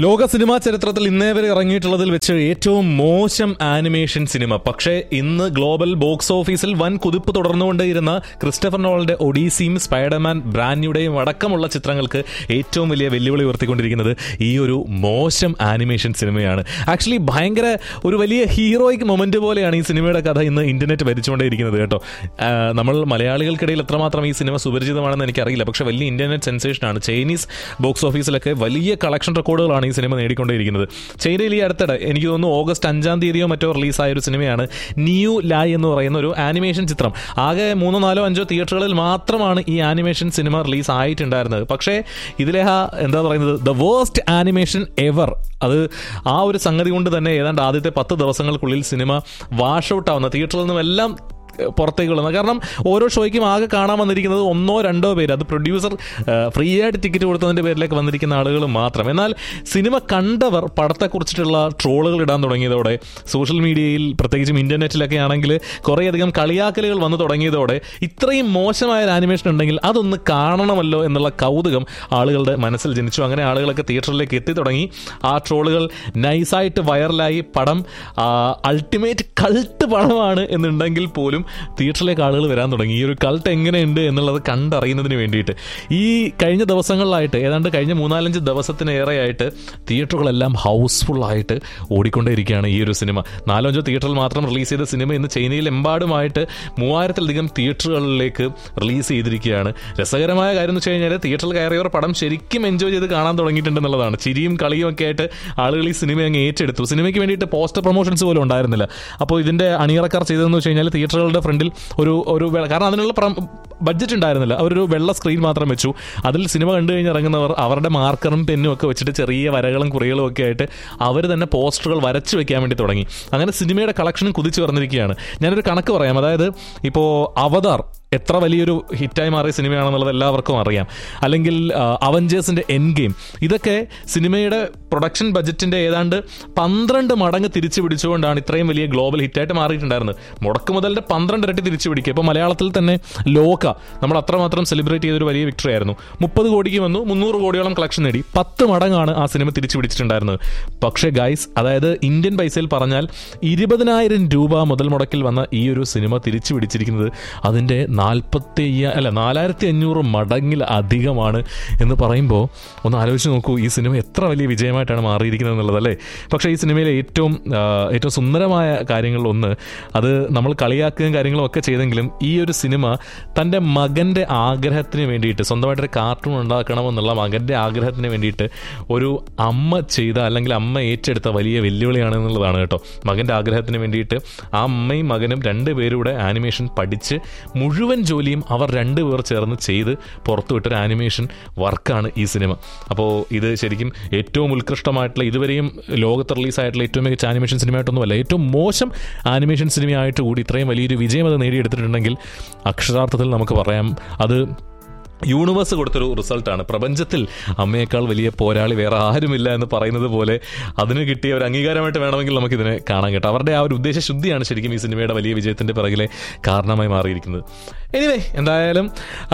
ലോക സിനിമാ ചരിത്രത്തിൽ ഇന്നേ വരെ ഇറങ്ങിയിട്ടുള്ളതിൽ വെച്ച് ഏറ്റവും മോശം ആനിമേഷൻ സിനിമ പക്ഷേ ഇന്ന് ഗ്ലോബൽ ബോക്സ് ഓഫീസിൽ വൻ കുതിപ്പ് തുടർന്നുകൊണ്ടേയിരുന്ന ക്രിസ്റ്റഫർ നോളിന്റെ ഒഡീസിയും സ്പൈഡർമാൻ ബ്രാൻഡ്യുടെയും അടക്കമുള്ള ചിത്രങ്ങൾക്ക് ഏറ്റവും വലിയ വെല്ലുവിളി ഉയർത്തിക്കൊണ്ടിരിക്കുന്നത് ഈ ഒരു മോശം ആനിമേഷൻ സിനിമയാണ് ആക്ച്വലി ഭയങ്കര ഒരു വലിയ ഹീറോയിക് മൊമെന്റ് പോലെയാണ് ഈ സിനിമയുടെ കഥ ഇന്ന് ഇന്റർനെറ്റ് ഭരിച്ചുകൊണ്ടേയിരിക്കുന്നത് കേട്ടോ ആ, നമ്മൾ മലയാളികൾക്കിടയിൽ എത്രമാത്രം ഈ സിനിമ സുപരിചിതമാണെന്ന് എനിക്കറിയില്ല പക്ഷേ വലിയ ഇന്റർനെറ്റ് സെൻസേഷനാണ് ചൈനീസ് ബോക്സ് ഓഫീസിലൊക്കെ വലിയ കളക്ഷൻ റെക്കോർഡുകളാണ് ഈ സിനിമ നേടിക്കൊണ്ടേയിരിക്കുന്നത് ചൈനയിൽ ഈ അടുത്തിടെ എനിക്ക് തോന്നുന്നു ഓഗസ്റ്റ് അഞ്ചാം തീയതിയോ മറ്റോ റിലീസായ ഒരു സിനിമയാണ് ന്യൂ ലായ് എന്ന് പറയുന്ന ഒരു ആനിമേഷൻ ചിത്രം ആകെ മൂന്നോ നാലോ അഞ്ചോ തിയേറ്ററുകളിൽ മാത്രമാണ് ഈ ആനിമേഷൻ സിനിമ റിലീസ് ആയിട്ടുണ്ടായിരുന്നത് പക്ഷേ ഇതിലെ ആ എന്താ പറയുന്നത് ദ വേസ്റ്റ് ആനിമേഷൻ എവർ അത് ആ ഒരു സംഗതി കൊണ്ട് തന്നെ ഏതാണ്ട് ആദ്യത്തെ പത്ത് ദിവസങ്ങൾക്കുള്ളിൽ സിനിമ വാഷ് ഔട്ട് ആവുന്ന തിയേറ്ററിൽ നിന്നും എല്ലാം പുറത്തേക്ക് കൊള്ളുന്നത് കാരണം ഓരോ ഷോയ്ക്കും ആകെ കാണാൻ വന്നിരിക്കുന്നത് ഒന്നോ രണ്ടോ പേര് അത് പ്രൊഡ്യൂസർ ഫ്രീ ആയിട്ട് ടിക്കറ്റ് കൊടുത്തതിൻ്റെ പേരിലേക്ക് വന്നിരിക്കുന്ന ആളുകൾ മാത്രം എന്നാൽ സിനിമ കണ്ടവർ പടത്തെക്കുറിച്ചിട്ടുള്ള ട്രോളുകൾ ഇടാൻ തുടങ്ങിയതോടെ സോഷ്യൽ മീഡിയയിൽ പ്രത്യേകിച്ചും ഇൻ്റർനെറ്റിലൊക്കെ ആണെങ്കിൽ കുറേയധികം കളിയാക്കലുകൾ വന്നു തുടങ്ങിയതോടെ ഇത്രയും മോശമായ ഒരു ആനിമേഷൻ ഉണ്ടെങ്കിൽ അതൊന്ന് കാണണമല്ലോ എന്നുള്ള കൗതുകം ആളുകളുടെ മനസ്സിൽ ജനിച്ചു അങ്ങനെ ആളുകളൊക്കെ തിയേറ്ററിലേക്ക് എത്തി തുടങ്ങി ആ ട്രോളുകൾ നൈസായിട്ട് വൈറലായി പടം അൾട്ടിമേറ്റ് കൾട്ട് പടമാണ് എന്നുണ്ടെങ്കിൽ പോലും തിയേറ്ററിലേക്ക് ആളുകൾ വരാൻ തുടങ്ങി ഈ ഒരു കൾട്ട് എങ്ങനെയുണ്ട് എന്നുള്ളത് കണ്ടറിയുന്നതിന് വേണ്ടിയിട്ട് ഈ കഴിഞ്ഞ ദിവസങ്ങളിലായിട്ട് ഏതാണ്ട് കഴിഞ്ഞ മൂന്നാലഞ്ച് ദിവസത്തിനേറെയായിട്ട് തിയേറ്ററുകളെല്ലാം ഹൗസ്ഫുൾ ആയിട്ട് ഓടിക്കൊണ്ടേയിരിക്കുകയാണ് ഈ ഒരു സിനിമ നാലഞ്ചോ തിയേറ്ററിൽ മാത്രം റിലീസ് ചെയ്ത സിനിമ ഇന്ന് ചൈനയിൽ എമ്പാടുമായിട്ട് മൂവായിരത്തിലധികം തിയേറ്ററുകളിലേക്ക് റിലീസ് ചെയ്തിരിക്കുകയാണ് രസകരമായ കാര്യം എന്ന് വെച്ച് കഴിഞ്ഞാൽ തിയേറ്ററിൽ കയറിയവർ പടം ശരിക്കും എൻജോയ് ചെയ്ത് കാണാൻ തുടങ്ങിയിട്ടുണ്ടെന്നുള്ളതാണ് ചിരിയും കളിയും ഒക്കെ ആയിട്ട് ആളുകൾ ഈ സിനിമ അങ്ങ് ഏറ്റെടുത്തു സിനിമയ്ക്ക് വേണ്ടിയിട്ട് പോസ്റ്റർ പ്രൊമോഷൻസ് പോലും ഉണ്ടായിരുന്നില്ല അപ്പോൾ ഇതിന്റെ അണിയറക്കാർ ചെയ്തതെന്ന് വെച്ച് കഴിഞ്ഞാൽ തിയേറ്ററുകളുടെ ഫ്രണ്ടിൽ ഒരു ഒരു വെ- കാരണം അതിനുള്ള ബഡ്ജറ്റ് ഉണ്ടായിരുന്നില്ല അവരൊരു വെള്ള സ്ക്രീൻ മാത്രം വെച്ചു അതിൽ സിനിമ കണ്ടു കഴിഞ്ഞ് ഇറങ്ങുന്നവർ അവരുടെ മാർക്കറും പെന്നും ഒക്കെ വെച്ചിട്ട് ചെറിയ വരകളും കുറികളും ഒക്കെ ആയിട്ട് അവർ തന്നെ പോസ്റ്ററുകൾ വരച്ചു വെക്കാൻ വേണ്ടി തുടങ്ങി അങ്ങനെ സിനിമയുടെ കളക്ഷനും കുതിച്ചു പറഞ്ഞിരിക്കുകയാണ് ഞാനൊരു കണക്ക് പറയാം അതായത് ഇപ്പോൾ അവതാർ എത്ര വലിയൊരു ഹിറ്റായി മാറിയ സിനിമയാണെന്നുള്ളത് എല്ലാവർക്കും അറിയാം അല്ലെങ്കിൽ അവഞ്ചേഴ്സിന്റെ എൻ ഗെയിം ഇതൊക്കെ സിനിമയുടെ പ്രൊഡക്ഷൻ ബജറ്റിന്റെ ഏതാണ്ട് പന്ത്രണ്ട് മടങ്ങ് തിരിച്ചു പിടിച്ചുകൊണ്ടാണ് ഇത്രയും വലിയ ഗ്ലോബൽ ഹിറ്റായിട്ട് മാറിയിട്ടുണ്ടായിരുന്നത് മുടക്ക് മുതലിന്റെ പന്ത്രണ്ട് ഇരട്ടി തിരിച്ചു പിടിക്കുക ഇപ്പോൾ മലയാളത്തിൽ തന്നെ ലോക നമ്മൾ അത്രമാത്രം സെലിബ്രേറ്റ് ചെയ്തൊരു വലിയ വിക്ടറി ആയിരുന്നു മുപ്പത് കോടിക്ക് വന്നു മുന്നൂറ് കോടിയോളം കളക്ഷൻ നേടി പത്ത് മടങ്ങാണ് ആ സിനിമ തിരിച്ചു പിടിച്ചിട്ടുണ്ടായിരുന്നത് പക്ഷേ ഗൈസ് അതായത് ഇന്ത്യൻ പൈസയിൽ പറഞ്ഞാൽ ഇരുപതിനായിരം രൂപ മുതൽ മുടക്കിൽ വന്ന ഈ ഒരു സിനിമ തിരിച്ചു പിടിച്ചിരിക്കുന്നത് അതിൻ്റെ നാൽപ്പത്തി അല്ല നാലായിരത്തി അഞ്ഞൂറ് മടങ്ങിൽ അധികമാണ് എന്ന് പറയുമ്പോൾ ഒന്ന് ആലോചിച്ച് നോക്കൂ ഈ സിനിമ എത്ര വലിയ വിജയമായിട്ടാണ് മാറിയിരിക്കുന്നത് എന്നുള്ളത് അല്ലേ പക്ഷേ ഈ സിനിമയിലെ ഏറ്റവും ആ, ഏറ്റവും സുന്ദരമായ കാര്യങ്ങളിലൊന്ന് അത് നമ്മൾ കളിയാക്കുകയും കാര്യങ്ങളും ഒക്കെ ചെയ്തെങ്കിലും ഈ ഒരു സിനിമ തൻ്റെ മകൻ്റെ ആഗ്രഹത്തിന് വേണ്ടിയിട്ട് സ്വന്തമായിട്ടൊരു കാർട്ടൂൺ ഉണ്ടാക്കണമെന്നുള്ള മകൻ്റെ ആഗ്രഹത്തിന് വേണ്ടിയിട്ട് ഒരു അമ്മ ചെയ്ത അല്ലെങ്കിൽ അമ്മ ഏറ്റെടുത്ത വലിയ വെല്ലുവിളിയാണ് എന്നുള്ളതാണ് കേട്ടോ മകൻ്റെ ആഗ്രഹത്തിന് വേണ്ടിയിട്ട് ആ അമ്മയും മകനും രണ്ടുപേരുടെ ആനിമേഷൻ പഠിച്ച് മുഴുവൻ ജോലിയും അവർ രണ്ടുപേർ ചേർന്ന് ചെയ്ത് പുറത്തുവിട്ടൊരു ആനിമേഷൻ വർക്കാണ് ഈ സിനിമ അപ്പോൾ ഇത് ശരിക്കും ഏറ്റവും ഉത്കൃഷ്ടമായിട്ടുള്ള ഇതുവരെയും ലോകത്ത് റിലീസായിട്ടുള്ള ഏറ്റവും മികച്ച ആനിമേഷൻ സിനിമയായിട്ടൊന്നുമല്ല ഏറ്റവും മോശം ആനിമേഷൻ സിനിമയായിട്ട് കൂടി ഇത്രയും വലിയൊരു വിജയം അത് നേടിയെടുത്തിട്ടുണ്ടെങ്കിൽ അക്ഷരാർത്ഥത്തിൽ നമുക്ക് പറയാം അത് യൂണിവേഴ്സ് കൊടുത്തൊരു റിസൾട്ടാണ് പ്രപഞ്ചത്തിൽ അമ്മയേക്കാൾ വലിയ പോരാളി വേറെ ആരുമില്ല എന്ന് പറയുന്നത് പോലെ അതിന് കിട്ടിയ ഒരു അംഗീകാരമായിട്ട് വേണമെങ്കിൽ നമുക്കിതിനെ കാണാൻ കേട്ടോ അവരുടെ ആ ഒരു ഉദ്ദേശശുദ്ധിയാണ് ശരിക്കും ഈ സിനിമയുടെ വലിയ വിജയത്തിന്റെ പിറകിലെ കാരണമായി മാറിയിരിക്കുന്നത് എനിവേ എന്തായാലും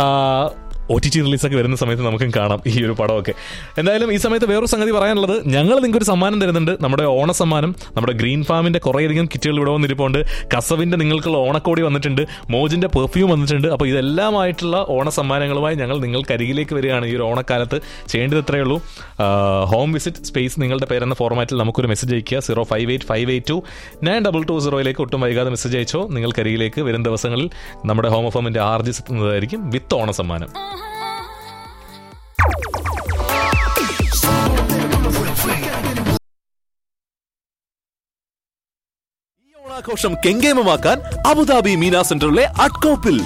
ഒ ടി ടി റിലീസൊക്കെ വരുന്ന സമയത്ത് നമുക്കും കാണാം ഈ ഒരു പടമൊക്കെ എന്തായാലും ഈ സമയത്ത് വേറൊരു സംഗതി പറയാനുള്ളത് ഞങ്ങൾ നിങ്ങൾക്ക് ഒരു സമ്മാനം തരുന്നുണ്ട് നമ്മുടെ ഓണ സമ്മാനം നമ്മുടെ ഗ്രീൻ ഫാമിന്റെ കുറേയധികം കിറ്റുകൾ ഇവിടെ വന്നിരിപ്പുണ്ട് കസവിന്റെ നിങ്ങൾക്കുള്ള ഓണക്കോടി വന്നിട്ടുണ്ട് മോജിന്റെ പെർഫ്യൂം വന്നിട്ടുണ്ട് അപ്പോൾ ഇതെല്ലാമായിട്ടുള്ള ഓണ സമ്മാനങ്ങളുമായി ഞങ്ങൾ നിങ്ങൾക്ക് അരികിലേക്ക് വരികയാണ് ഈ ഒരു ഓണക്കാലത്ത് ചെയ്യേണ്ടത് ഇത്രയേ ഉള്ളൂ ഹോം വിസിറ്റ് സ്പേസ് നിങ്ങളുടെ പേരെന്ന ഫോർമാറ്റിൽ നമുക്കൊരു മെസ്സേജ് അയക്കുക zero five eight five eight two nine double two സീറോയിലേക്ക് ഒട്ടും വൈകാതെ മെസ്സേജ് അയച്ചോ നിങ്ങൾക്ക് അരികിലേക്ക് വരും ദിവസങ്ങളിൽ നമ്മുടെ ഹോം ഫോമിന്റെ ആർജിസ് എത്തുന്നതായിരിക്കും വിത്ത് ഓണ സമ്മാനം ഈ ഓണാഘോഷം കെങ്കേമമാക്കാൻ അബുദാബി മീന സെന്ററിലെ അട്കോപ്പിൽ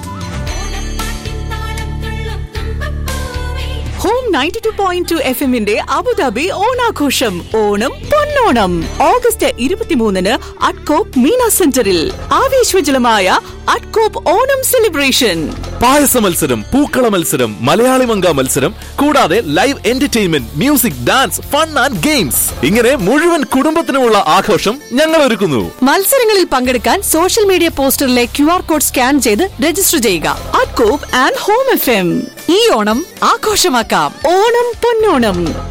home ninety two point two F എമ്മിന്റെ അബുദാബി ഓണാഘോഷം ഓണം പൊന്നോണം ഓഗസ്റ്റ് ഇരുപത്തിമൂന്നിന് അഡ്കോപ്പ് മീന സെന്ററിൽ ആവേശോജ്വലമായ അഡ്കോപ്പ് ഓണം സെലിബ്രേഷൻ പായസ മത്സരം പൂക്കള മത്സരം മലയാളി മങ്ക മത്സരം കൂടാതെ live entertainment music dance fun and games ഇങ്ങനെ മുഴുവൻ കുടുംബത്തിനുമുള്ള ആഘോഷം ഞങ്ങൾ ഒരുക്കുന്നു മത്സരങ്ങളിൽ പങ്കെടുക്കാൻ സോഷ്യൽ മീഡിയ പോസ്റ്ററിലെ ക്യു ആർ കോഡ് സ്കാൻ ചെയ്ത് രജിസ്റ്റർ ചെയ്യുക Adcop and home F M ഈ ഓണം ആഘോഷമാക്കാം ഓണം പൊന്നോണം